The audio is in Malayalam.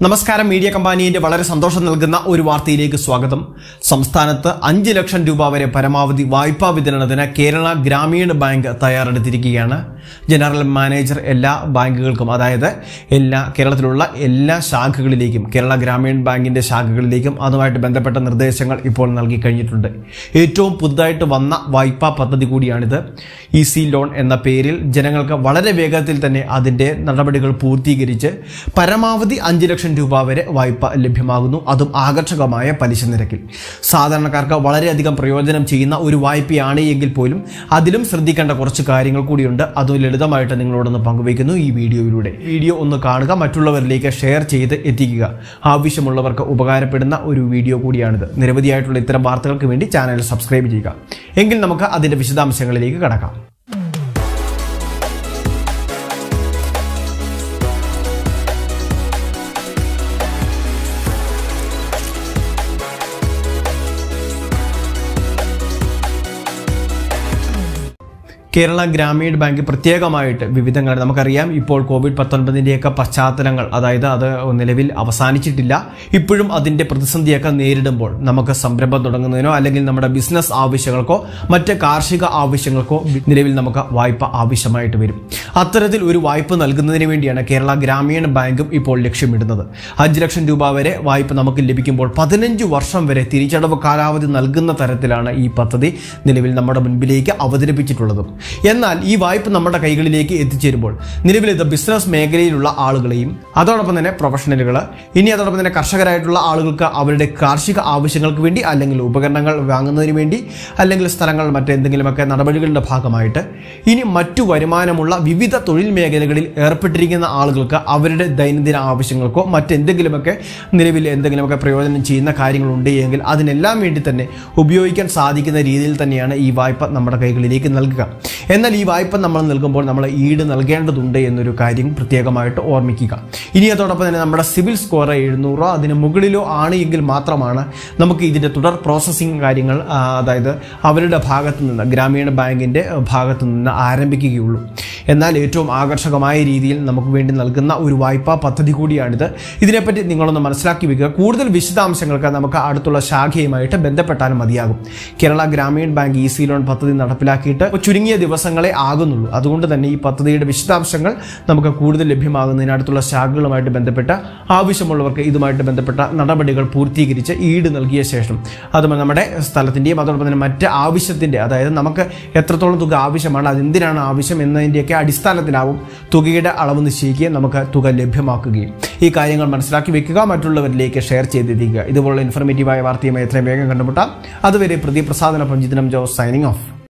നമസ്കാരം മീഡിയ കമ്പാനിയുടെ വളരെ സന്തോഷം നൽകുന്ന ഒരു വാർത്തയിലേക്ക് സ്വാഗതം സംസ്ഥാനത്ത് അഞ്ച് ലക്ഷം രൂപ വരെ പരമാവധി വായ്പാ വിതരണത്തിന് കേരള ഗ്രാമീണ ബാങ്ക് തയ്യാറെടുത്തിരിക്കുകയാണ് ജനറൽ മാനേജർ എല്ലാ ബാങ്കുകൾക്കും അതായത് എല്ലാ കേരളത്തിലുള്ള എല്ലാ ശാഖകളിലേക്കും കേരള ഗ്രാമീൺ ബാങ്കിന്റെ ശാഖകളിലേക്കും അതുമായിട്ട് ബന്ധപ്പെട്ട നിർദ്ദേശങ്ങൾ ഇപ്പോൾ നൽകി കഴിഞ്ഞിട്ടുണ്ട് ഏറ്റവും പുതുതായിട്ട് വന്ന വായ്പാ പദ്ധതി കൂടിയാണിത് ഈസി ലോൺ എന്ന പേരിൽ ജനങ്ങൾക്ക് വളരെ വേഗത്തിൽ തന്നെ അതിൻ്റെ നടപടികൾ പൂർത്തീകരിച്ച് പരമാവധി അഞ്ച് ലക്ഷം രൂപ വരെ വായ്പ ലഭ്യമാകുന്നു അതും ആകർഷകമായ പലിശ നിരക്കിൽ സാധാരണക്കാർക്ക് വളരെയധികം പ്രയോജനം ചെയ്യുന്ന ഒരു വായ്പയാണ് എങ്കിൽ പോലും അതിലും ശ്രദ്ധിക്കേണ്ട കുറച്ച് കാര്യങ്ങൾ കൂടിയുണ്ട് അത് ലളിതമായിട്ട് നിങ്ങളോടൊന്ന് പങ്കുവയ്ക്കുന്നു ഈ വീഡിയോയിലൂടെ വീഡിയോ ഒന്ന് കാണുക മറ്റുള്ളവരിലേക്ക് ഷെയർ ചെയ്ത് എത്തിക്കുക ആവശ്യമുള്ളവർക്ക് ഉപകാരപ്പെടുന്ന ഒരു വീഡിയോ കൂടിയാണിത് നിരവധിയായിട്ടുള്ള ഇത്തരം വാർത്തകൾക്ക് വേണ്ടി ചാനൽ സബ്സ്ക്രൈബ് ചെയ്യുക എങ്കിൽ നമുക്ക് അതിൻ്റെ വിശദാംശങ്ങളിലേക്ക് കടക്കാം കേരള ഗ്രാമീൺ ബാങ്ക് പ്രത്യേകമായിട്ട് വിവിധങ്ങൾ നമുക്കറിയാം ഇപ്പോൾ കോവിഡ് പത്തൊൻപതിൻ്റെയൊക്കെ പശ്ചാത്തലങ്ങൾ അതായത് അത് നിലവിൽ അവസാനിച്ചിട്ടില്ല ഇപ്പോഴും അതിൻ്റെ പ്രതിസന്ധിയൊക്കെ നേരിടുമ്പോൾ നമുക്ക് സംരംഭം തുടങ്ങുന്നതിനോ അല്ലെങ്കിൽ നമ്മുടെ ബിസിനസ് ആവശ്യങ്ങൾക്കോ മറ്റ് കാർഷിക ആവശ്യങ്ങൾക്കോ നിലവിൽ നമുക്ക് വായ്പ ആവശ്യമായിട്ട് വരും അത്തരത്തിൽ ഒരു വായ്പ നൽകുന്നതിന് വേണ്ടിയാണ് കേരള ഗ്രാമീണ ബാങ്കും ഇപ്പോൾ ലക്ഷ്യമിടുന്നത് അഞ്ച് ലക്ഷം രൂപ വരെ വായ്പ നമുക്ക് ലഭിക്കുമ്പോൾ പതിനഞ്ച് വർഷം വരെ തിരിച്ചടവ് കാലാവധി നൽകുന്ന തരത്തിലാണ് ഈ പദ്ധതി നിലവിൽ നമ്മുടെ മുൻപിലേക്ക് അവതരിപ്പിച്ചിട്ടുള്ളതും എന്നാൽ ഈ വായ്പ നമ്മുടെ കൈകളിലേക്ക് എത്തിച്ചേരുമ്പോൾ നിലവിൽ ഇത് ബിസിനസ് മേഖലയിലുള്ള ആളുകളെയും അതോടൊപ്പം തന്നെ പ്രൊഫഷണലുകൾ ഇനി അതോടൊപ്പം തന്നെ കർഷകരായിട്ടുള്ള ആളുകൾക്ക് അവരുടെ കാർഷിക ആവശ്യങ്ങൾക്ക് വേണ്ടി അല്ലെങ്കിൽ ഉപകരണങ്ങൾ വാങ്ങുന്നതിന് വേണ്ടി അല്ലെങ്കിൽ സ്ഥലങ്ങൾ മറ്റെന്തെങ്കിലുമൊക്കെ നടപടികളുടെ ഭാഗമായിട്ട് ഇനി മറ്റു വരുമാനമുള്ള വിവിധ തൊഴിൽ മേഖലകളിൽ ഏർപ്പെട്ടിരിക്കുന്ന ആളുകൾക്ക് അവരുടെ ദൈനംദിന ആവശ്യങ്ങൾക്കോ മറ്റെന്തെങ്കിലുമൊക്കെ നിലവിൽ എന്തെങ്കിലുമൊക്കെ പ്രയോജനം ചെയ്യുന്ന കാര്യങ്ങളുണ്ട് എങ്കിൽ അതിനെല്ലാം വേണ്ടി തന്നെ ഉപയോഗിക്കാൻ സാധിക്കുന്ന രീതിയിൽ തന്നെയാണ് ഈ വായ്പ നമ്മുടെ കൈകളിലേക്ക് നൽകുക എന്നാൽ ഈ വായ്പ നമ്മൾ നൽകുമ്പോൾ നമ്മൾ ഈട് നൽകേണ്ടതുണ്ട് എന്നൊരു കാര്യം പ്രത്യേകമായിട്ട് ഓർമ്മിക്കുക ഇനി അതോടൊപ്പം തന്നെ നമ്മുടെ സിവിൽ സ്കോർ എഴുന്നൂറോ അതിന് മുകളിലോ ആണ് എങ്കിൽ മാത്രമാണ് നമുക്ക് ഇതിൻ്റെ തുടർ പ്രോസസ്സിംഗ് കാര്യങ്ങൾ ആ, അതായത് അവരുടെ ഭാഗത്ത് നിന്ന് ഗ്രാമീണ ബാങ്കിൻ്റെ ഭാഗത്ത് നിന്ന് ആരംഭിക്കുകയുള്ളൂ എന്നാൽ ഏറ്റവും ആകർഷകമായ രീതിയിൽ നമുക്ക് വേണ്ടി നൽകുന്ന ഒരു വായ്പാ പദ്ധതി കൂടിയാണിത് ഇതിനെപ്പറ്റി നിങ്ങളൊന്ന് മനസ്സിലാക്കി വെക്കുക കൂടുതൽ വിശദാംശങ്ങൾക്ക് നമുക്ക് അടുത്തുള്ള ശാഖയുമായിട്ട് ബന്ധപ്പെട്ടാലും മതിയാകും Kerala Gramin bank easy loan പദ്ധതി നടപ്പിലാക്കിയിട്ട് ചുരുങ്ങിയ ദിവസങ്ങളെ ആകുന്നുള്ളൂ അതുകൊണ്ട് തന്നെ ഈ പദ്ധതിയുടെ വിശദാംശങ്ങൾ നമുക്ക് കൂടുതൽ ലഭ്യമാകുന്നതിന് അടുത്തുള്ള ശാഖകളുമായിട്ട് ബന്ധപ്പെട്ട് ആവശ്യമുള്ളവർക്ക് ഇതുമായിട്ട് ബന്ധപ്പെട്ട നടപടികൾ പൂർത്തീകരിച്ച് ഈട് നൽകിയ ശേഷം അത് നമ്മുടെ സ്ഥലത്തിൻ്റെയും അതോടൊപ്പം തന്നെ മറ്റ് ആവശ്യത്തിൻ്റെ അതായത് നമുക്ക് എത്രത്തോളം തുക ആവശ്യമാണ് അതെന്തിനാണ് ആവശ്യം എന്നതിൻ്റെയൊക്കെ അടിസ്ഥാനത്തിലാവും തുകയുടെ അളവ് നിശ്ചയിക്കുകയും നമുക്ക് തുക ലഭ്യമാക്കുകയും ഈ കാര്യങ്ങൾ മനസ്സിലാക്കി വെക്കുക മറ്റുള്ളവരിലേക്ക് ഷെയർ ചെയ്തെത്തിക്കുക ഇതുപോലുള്ള ഇൻഫർമേറ്റീവായ വാർത്തയുമായി എത്രയും വേഗം കണ്ടുമുട്ടാം അതുവരെ പ്രതിപ്രസാദന പഞ്ചിതനം ജോസ് സൈനിങ് ഓഫ്